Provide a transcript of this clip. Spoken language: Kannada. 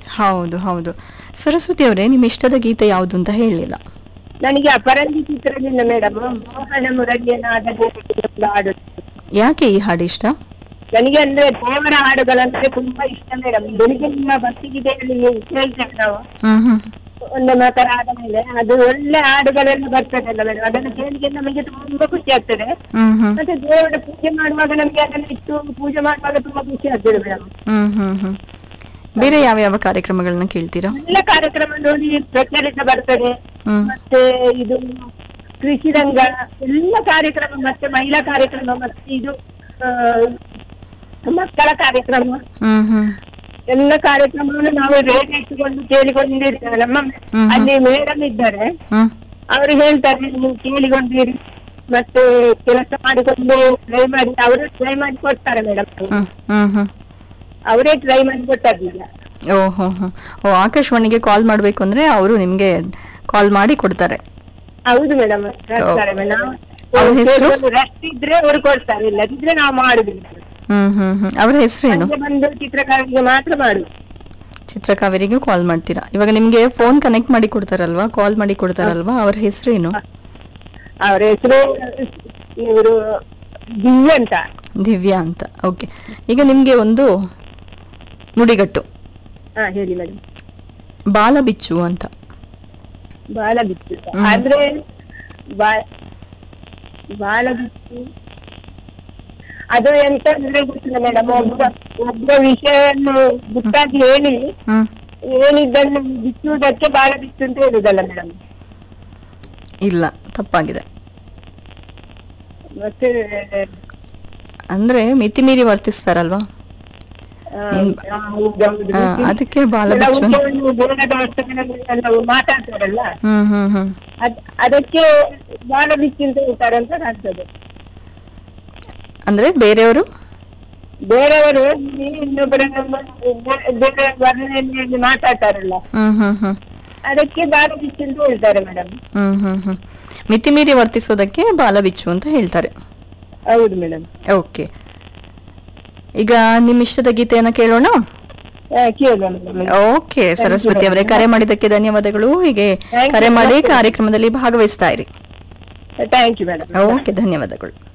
ಹೌದು ಹೌದು ಸರಸ್ವತಿ ಅವರೇ ನಿಮ್ಮ ಇಷ್ಟದ ಗೀತೆ ಯಾವುದು ಅಂತ ಹೇಳಲಿಲ್ಲ ನನಗೆ ಅಪರಂಜಿ ಚಿತ್ರದಿಂದ ಮೇಡಮ್ ಮೋಹನ ಮುರಳಿಯನಾದ ಒಂದು ಹಾಡು ಯಾಕೆ ಈ ಹಾಡು ಇಷ್ಟ ನನಗೆ ಅಂದ್ರೆ ದೇವರ ಹಾಡುಗಳಂದ್ರೆ ತುಂಬಾ ಇಷ್ಟ ಮೇಡಮ್ ಬೆಳಿಗ್ಗೆ ನಿಮ್ಮ ಭಕ್ತಿಗೀತೆಯಲ್ಲಿ ಕೇಳ್ತೇವೆ ನಾವು ಹ್ಮ್ ಹ್ಮ್ ಒಂದು ಮಾತರ ಆದ ಮೇಲೆ ಅದು ಒಳ್ಳೆ ಹಾಡುಗಳೆಲ್ಲ ಬರ್ತದಲ್ಲ ಮೇಡಮ್ ಅದನ್ನು ಕೇಳಿಗೆ ನಮಗೆ ತುಂಬಾ ಖುಷಿ ಆಗ್ತದೆ ಹ್ಮ್ ಹ್ಮ್ ಮತ್ತೆ ದೇವರ ಪೂಜೆ ಮಾಡುವಾಗ ನಮ್ಗೆ ಅದನ್ನ ಇಟ್ಟು ಪೂಜೆ ಮಾಡುವಾಗ ತುಂಬಾ ಖುಷಿ ಆಗ್ತದೆ ಮೇಡಮ್ ಹ್ಮ್ ಹ್ಮ್ ಹ್ಮ್ ಬೇರೆ ಯಾವ ಯಾವ ಕಾರ್ಯಕ್ರಮಗಳನ್ನ ಕೇಳ್ತೀರಾ ಎಲ್ಲ ಕಾರ್ಯಕ್ರಮ ನೋಡಿ ಪ್ರಚಲಿತ ಬರ್ತದೆ ಹ್ಮ್ ಮತ್ತೆ ಇದು ಕೃಷಿ ರಂಗ ಎಲ್ಲ ಕಾರ್ಯಕ್ರಮ ಮತ್ತೆ ಮಹಿಳಾ ಕಾರ್ಯಕ್ರಮ ಮತ್ತೆ ಇದು ಆ, ಮಕ್ಕಳ ಕಾರ್ಯಕ್ರಮ ಹ್ಮ್ ಹ್ಮ್ ಎಲ್ಲ ಕಾರ್ಯಕ್ರಮವನ್ನು ನಾವು ರೇಟ್ ಇಟ್ಟುಕೊಂಡು ಕೇಳಿಕೊಂಡಿರ್ತೇವೆ ನಮ್ಮ ಹ್ಮ್. ಅಲ್ಲಿ ಮೇಡಮ್ ಇದ್ದಾರೆ ಹ್ಮ್ ಅವರು ಹೇಳ್ತಾರೆ ನೀವು ಕೇಳಿಕೊಂಡಿರಿ ಮತ್ತೆ ಕೆಲಸ ಮಾಡಿಕೊಂಡು ಟ್ರೈ ಮಾಡಿ ಅವರು ಟ್ರೈ ಮಾಡಿ ಕೊಡ್ತಾರೆ ಮೇಡಮ್ ಹ್ಮ್ ಹ್ಮ್ ಹ್ಮ್ ಅವರೇ ಟ್ರೈ ಮಾಡಿ ಕೊಟ್ಟದ್ದು ಈಗ ಓ ಹೋ ಹೋ ಓ ಆಕಾಶವಾಣಿಗೆ ಕಾಲ್ ಮಾಡಬೇಕು ಅಂದ್ರೆ ಅವರು ನಿಮ್ಗೆ ಕಾಲ್ ಮಾಡಿ ಕೊಡ್ತಾರೆ ಹೌದು ಮೇಡಮ್ ಕೊಡ್ತಾರೆ ಮೇಡಮ್ ಅವ್ರ ಹೆಸ್ರು? ರಸ್ಟ್ ಇದ್ರೆ ಅವ್ರು ಕೊಡ್ತಾರೆ ಇಲ್ಲದಿದ್ರೆ ನಾವು ಮಾಡುದಿಲ್ಲ ಹ್ಮ್ ಹ್ಮ್ ಹ್ಮ್ ಅವ್ರ ಹೆಸರೇನು ಸಂಜೆ ಬಂದು ಚಿತ್ರಕಾರರಿಗೆ ಮಾತ್ರ ಮಾಡುದು ಚಿತ್ರಕಾವೇರಿಗೆ ಕಾಲ್ ಮಾಡ್ತೀರಾ ಇವಾಗ ನಿಮ್ಗೆ ಫೋನ್ ಕನೆಕ್ಟ್ ಮಾಡಿ ಕೊಡ್ತಾರಲ್ವಾ ಕಾಲ್ ಮಾಡಿ ಕೊಡ್ತಾರಲ್ವಾ ಅವ್ರ ಹೆಸರೇನು ಅವರ ಹೆಸರು ಇವರು ದಿವ್ಯ ಅಂತ ದಿವ್ಯಾ ಅಂತ ಓಕೆ ಈಗ ನಿಮ್ಗೆ ಒಂದು ನುಡಿಗಟ್ಟು ಹಾ ಹೇಳಿ ಮೇಡಮ್ ಬಾಲ ಬಿಚ್ಚು ಅಂತ ಬಾಲ ಬಿತ್ತು ಹ್ಮ್. ಆದ್ರೆ ಬಾ- ಬಾಲ ಬಿತ್ತು ಅದು ಎಂತ ಅಂದ್ರೆ ಗೊತ್ತಿಲ್ಲ ಮೇಡಮ್ ಒಬ್ಬ ಒಬ್ಬ ವಿಷಯವನ್ನು ಗುಟ್ಟಾಗಿ ಹೇಳಿ ಹ್ಮ್ ಏನಿದ್ದನ್ನು ಬಿಚ್ಚುವುದಕ್ಕೆ ಬಾಲ ಬಿತ್ತು ಅಂತ ಹೇಳುದಲ್ಲ ಮೇಡಮ್ ಇಲ್ಲ ತಪ್ಪಾಗಿದೆ ಮತ್ತೆ ಅಂದ್ರೆ ಮಿತಿ ಮೀರಿ ವರ್ತಿಸ್ತಾರಲ್ವಾ ಆ, ಏನ್- ಆ, ಹೌದು, ಹೌದು. ಆ, ಅದಕ್ಕೆ ಬಾಲ ಕೆಲವು ಬಿಚ್ಚು ಅಂತ- ಕೆಲವು ಬೇಡದ ವಸ್ತುಗಳಲ್ಲಿ ಕೆಲವು ಮಾತಾಡ್ತಾರಲ್ಲ ಹ್ಮ್ ಹ್ಮ್ ಹ್ಮ್ ಅದ್ ಅದಕ್ಕೆ ಬಾಲ ಬಿಚ್ಚು ಅಂತ ಹೇಳ್ತಾರೆ ಅಂತ ಕಾಣ್ತದೆ ಅಂದ್ರೆ ಬೇರೆಯವರು ಬೇರೆಯವರು ಇನ್ನೊಬ್ಬರ ನಮ್ಮ ಬೇರೆ ವರ್ಣನೆಯಲ್ಲಿ ಮಾತಾಡ್ತಾರಲ್ಲ ಹ್ಮ್ ಹ್ಮ್ ಹ್ಮ್ ಅದಕ್ಕೆ ಬಾಲ ಬಿಚ್ಚು ಅಂತ ಹೇಳ್ತಾರೆ ಮೇಡಮ್ ಹ್ಮ್ ಹ್ಮ್ ಹ್ಮ್ ಮಿತಿ ಮೀರಿ ವರ್ತಿಸೋದಕ್ಕೆ ಬಾಲ ಬಿಚ್ಚು ಅಂತ ಹೇಳ್ತಾರೆ ಹೌದು ಮೇಡಮ್ ಓಕೆ ಈಗ ನಿಮ್ಮ ಇಷ್ಟದ ಗೀತೆಯನ್ನ ಕೇಳೋಣ ಕೇಳುವ ಮೇಡಮ್ ಓಕೆ ಸರಸ್ವತಿ ಅವರೇ ಕರೆ ಮಾಡಿದ್ದಕ್ಕೆ ಧನ್ಯವಾದಗಳು ಹೀಗೆ Thank you, ಕರೆ ಮಾಡಿ madam. ಕಾರ್ಯಕ್ರಮದಲ್ಲಿ ಭಾಗವಹಿಸ್ತಾ ಇರಿ ಥ್ಯಾಂಕ್ ಯು ಮೇಡಮ್ ಓಕೆ ಧನ್ಯವಾದಗಳು